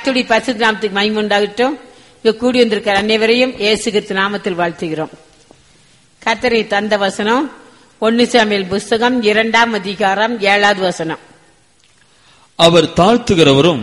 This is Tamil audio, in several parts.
கத்துடி பரிசுத்த நாமத்துக்கு மகிமை உண்டாகட்டும் இங்க கூடி வந்திருக்கிற அனைவரையும் இயேசு கிறிஸ்து நாமத்தில் வாழ்த்துகிறோம் கத்தரை தந்த வசனம் ஒன்னு சாமியல் புஸ்தகம் இரண்டாம் அதிகாரம் ஏழாவது வசனம் அவர் தாழ்த்துகிறவரும்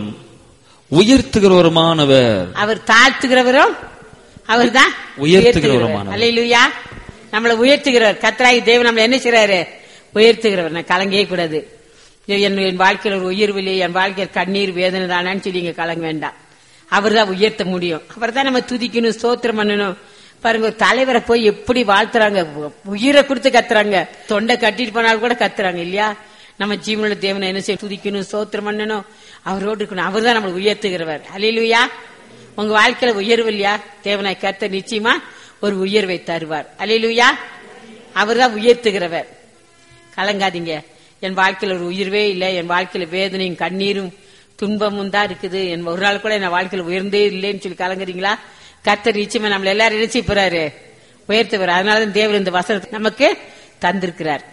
உயர்த்துகிறவருமானவர் அவர் தாழ்த்துகிறவரும் அவர்தான் உயர்த்துகிறவருமானவர். அல்லேலூயா நம்மளை உயர்த்துகிறவர் கத்தராகி தேவன் நம்மளை என்ன செய்றாரு உயர்த்துகிறவர் நான் கலங்கவே கூடாது ஐயோ, என் என் வாழ்க்கையில் ஒரு உயர்வில்லை என் வாழ்க்கையில் கண்ணீர் வேதனை தானான்னு சொல்லி இங்க கலங்க வேண்டாம் அவர் தான் உயர்த்த முடியும் அவர் தான் நம்ம துதிக்கணும் ஸ்தோத்திரம் பண்ணணும் பாருங்க ஒரு தலைவரை போய் எப்படி வாழ்த்துறாங்க உயிரை கொடுத்து கத்துறாங்க தொண்டை கட்டிட்டு போனாலும் கூட கத்துறாங்க இல்லையா நம்ம ஜீவனுள்ள தேவனை என்ன செய்ய துதிக்கணும் ஸ்தோத்திரம் பண்ணணும் அவரோடு இருக்கணும் அவர் தான் நம்மளை உயர்த்துகிறவர் அலையிலுயா உங்க வாழ்க்கையில உயர்வு இல்லையா தேவனை கத்த நிச்சயமா ஒரு உயர்வை தருவார் அலையிலுயா அவர் தான் உயர்த்துகிறவர் கலங்காதீங்க என் வாழ்க்கையில ஒரு உயிர்வே இல்லை என் வாழ்க்கையில வேதனையும் கண்ணீரும் துன்பமும் தான் இருக்குது என் ஒரு நாள் கூட என் வாழ்க்கையில உயர்ந்தே இல்லைன்னு சொல்லி கலங்குறீங்களா கர்த்தர் நிச்சயமா நம்மள எல்லாரும் நினைச்சு போறாரு உயர்த்துவார் அதனாலதான் தேவன் இந்த வசனத்தை நமக்கு தந்திருக்கிறார்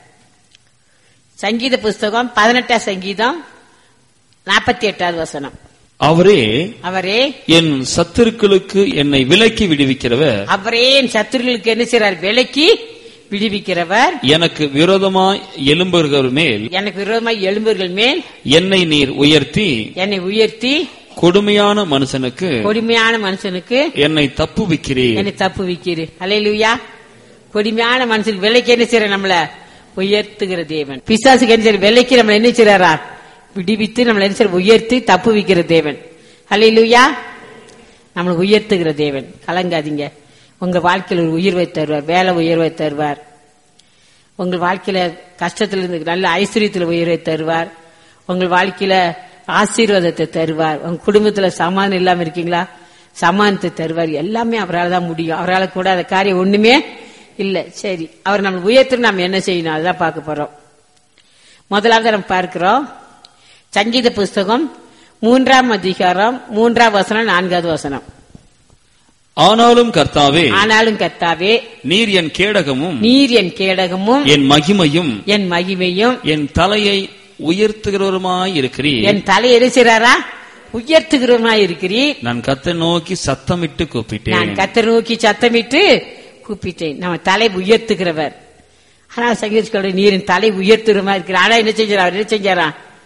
சங்கீத புஸ்தகம் பதினெட்டாம் சங்கீதம் நாற்பத்தி எட்டாவது வசனம் அவரே அவரே என் சத்துருக்களுக்கு என்னை விலக்கி விடுவிக்கிறவர் அவரே என் சத்துருகளுக்கு என்ன செய்றார் விலக்கி விடுவிக்கிறவர் எனக்கு விரோதமாய் எழும்புகிறவர் மேல் எனக்கு விரோதமாய் எழும்புகள் மேல் என்னை நீர் உயர்த்தி என்னை உயர்த்தி கொடுமையான மனுஷனுக்கு கொடுமையான மனுஷனுக்கு என்னை தப்புவிக்கிறீர் என்னை தப்பு வைக்கிறீ அலையிலுயா கொடுமையான மனுஷனுக்கு விலைக்கு என்ன செய்யற நம்மள உயர்த்துகிற தேவன் பிசாசுக்கு என்ன செய்யற விலைக்கு நம்மள என்ன செய்யறாரா விடுவித்து நம்மள என்ன செய்யற உயர்த்தி தப்பு வைக்கிற தேவன் அலையிலுயா நம்மளை உயர்த்துகிற தேவன் கலங்காதீங்க உங்க வாழ்க்கையில் ஒரு உயர்வை தருவார் வேலை உயர்வை தருவார் உங்கள் வாழ்க்கையில கஷ்டத்துல இருந்து நல்ல ஐஸ்வர்யத்துல உயர்வை தருவார் உங்கள் வாழ்க்கையில ஆசீர்வாதத்தை தருவார் உங்க குடும்பத்துல சமாதானம் இல்லாம இருக்கீங்களா சமாதானத்தை தருவார் எல்லாமே அவரால் தான் முடியும் அவரால் கூட அந்த காரியம் ஒண்ணுமே இல்ல சரி அவர் நம்ம உயர்த்து நம்ம என்ன செய்யணும் அதுதான் பார்க்க போறோம் முதலாவது நம்ம பார்க்கிறோம் சங்கீத புஸ்தகம் மூன்றாம் அதிகாரம் மூன்றாம் வசனம் நான்காவது வசனம் ஆனாலும் கர்த்தாவே ஆனாலும் கர்த்தாவே நீர் என் கேடகமும் நீர் என் கேடகமும் என் மகிமையும் என் மகிமையும் என் தலையை உயர்த்துகிறவருமாய் இருக்கிறீர் என் தலை எரிசிறாரா உயர்த்துகிறவனா இருக்கிறீர் நான் கத்தை நோக்கி சத்தமிட்டு நான் கூப்பிட்டேன் கத்தர் நோக்கி சத்தமிட்டு கூப்பிட்டேன் நம்ம தலை உயர்த்துகிறவர் ஆனா சங்கீத நீரின் தலை உயர்த்துகிறமா இருக்கிற ஆனா என்ன செஞ்சாரா அவர் என்ன செஞ்சாரா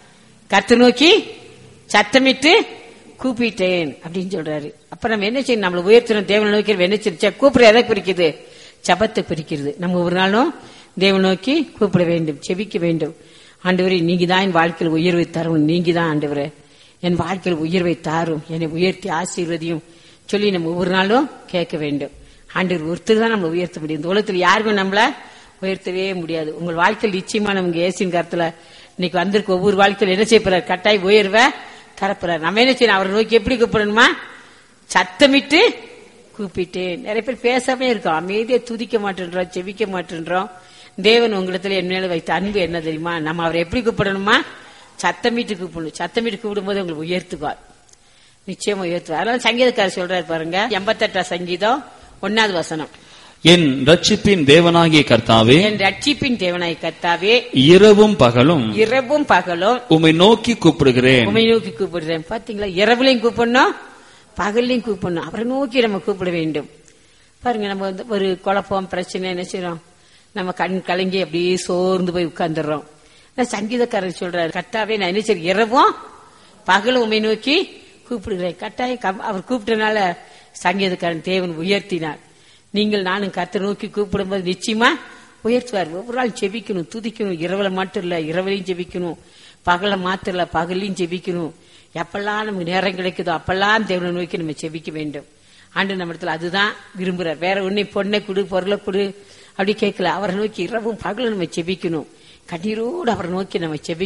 கத்த நோக்கி சத்தமிட்டு கூப்பிட்டேன் அப்படின்னு சொல்றாரு அப்ப நம்ம என்ன செய்யணும் நம்மள உயர்த்தணும் தேவனை நோக்கி நம்ம என்ன செய்யும் கூப்பிட எதை குறிக்குது ஜபத்தை குறிக்கிறது நம்ம ஒரு நாளும் தேவனை நோக்கி கூப்பிட வேண்டும் செபிக்க வேண்டும் ஆண்டவரே நீங்க தான் என் வாழ்க்கையில் உயர்வை தரும் நீங்க தான் ஆண்டவரே என் வாழ்க்கையில் உயர்வை தாரும் என்னை உயர்த்தி ஆசீர்வதியும் சொல்லி நம்ம ஒவ்வொரு நாளும் கேட்க வேண்டும் ஆண்டவர் ஒருத்தர் தான் நம்மளை உயர்த்த முடியும் இந்த உலகத்தில் யாருமே நம்மள உயர்த்தவே முடியாது உங்கள் வாழ்க்கையில் நிச்சயமா நமக்கு ஏசின் கருத்துல இன்னைக்கு வந்திருக்க ஒவ்வொரு வாழ்க்கையில் என்ன செய்ய போறார் கட்டாய் உயர்வை தரப்போறார் நம்ம என்ன செய்யணும் அவரை நோக்கி எப்படி கூப்பிடணுமா சத்தமிட்டு கூப்பிட்டேன் நிறைய பேர் பேசாம இருக்கோம் அமைதியை துதிக்க மாட்டேன்றோம் செவிக்க மாட்டேன்றோம் தேவன் உங்களிடத்துல என் மேல வைத்த அன்பு என்ன தெரியுமா நம்ம அவரை எப்படி கூப்பிடணுமா சத்தமிட்டு கூப்பிடணும் சத்தமிட்டு கூப்பிடும்போது உங்களுக்கு உயர்த்துவார் நிச்சயமா உயர்த்துவார் அதனால சங்கீதக்காரர் சொல்றாரு பாருங்க எண்பத்தெட்டாம் சங்கீதம் ஒன்னாவது வசனம் என் ரட்சிப்பின் தேவனாகிய கர்த்தாவே என் ரட்சிப்பின் தேவனாய் கர்த்தாவே இரவும் பகலும் இரவும் பகலும் உம்மை நோக்கி கூப்பிடுகிறேன் உமை நோக்கி கூப்பிடுறேன் பாத்தீங்களா இரவுலையும் கூப்பிடணும் பகல்லையும் கூப்பிடணும் அவரை நோக்கி நம்ம கூப்பிட வேண்டும் பாருங்க நம்ம வந்து ஒரு குழப்பம் பிரச்சனை என்ன செய்யறோம் நம்ம கண் கலங்கி அப்படியே சோர்ந்து போய் உட்கார்ந்துடுறோம் ஆனா சங்கீதக்காரர் சொல்றாரு கட்டாவே நான் என்ன செய்றேன் இரவும் பகலும் உமை நோக்கி கூப்பிடுகிறேன் கட்டாயம் கம்- அவர் கூப்பிட்டனால சங்கீதக்காரன் தேவன் உயர்த்தினார் நீங்கள் நானும் கத்தை நோக்கி கூப்பிடும்போது நிச்சயமா உயர்த்துவார் ஒவ்வொரு நாள் ஜெபிக்கணும் துதிக்கணும் இரவுல மட்டும் இல்ல இரவுலையும் ஜெபிக்கணும் பகல மாத்திரம் இல்ல பகலையும் ஜெபிக்கணும் எப்பெல்லாம் நமக்கு நேரம் கிடைக்குதோ அப்பெல்லாம் தேவனை நோக்கி நம்ம ஜெபிக்க வேண்டும் ஆண்டு நம்ம இடத்துல அதுதான் விரும்புறார் வேற ஒன்னை பொண்ணை கொடு பொருளை கொடு அப்படி கேட்கல அவரை நோக்கி இரவும் பகலும் நம்ம ஜெபிக்கணும் கண்ணீரோடு அவரை நோக்கி நம்ம ஜெபி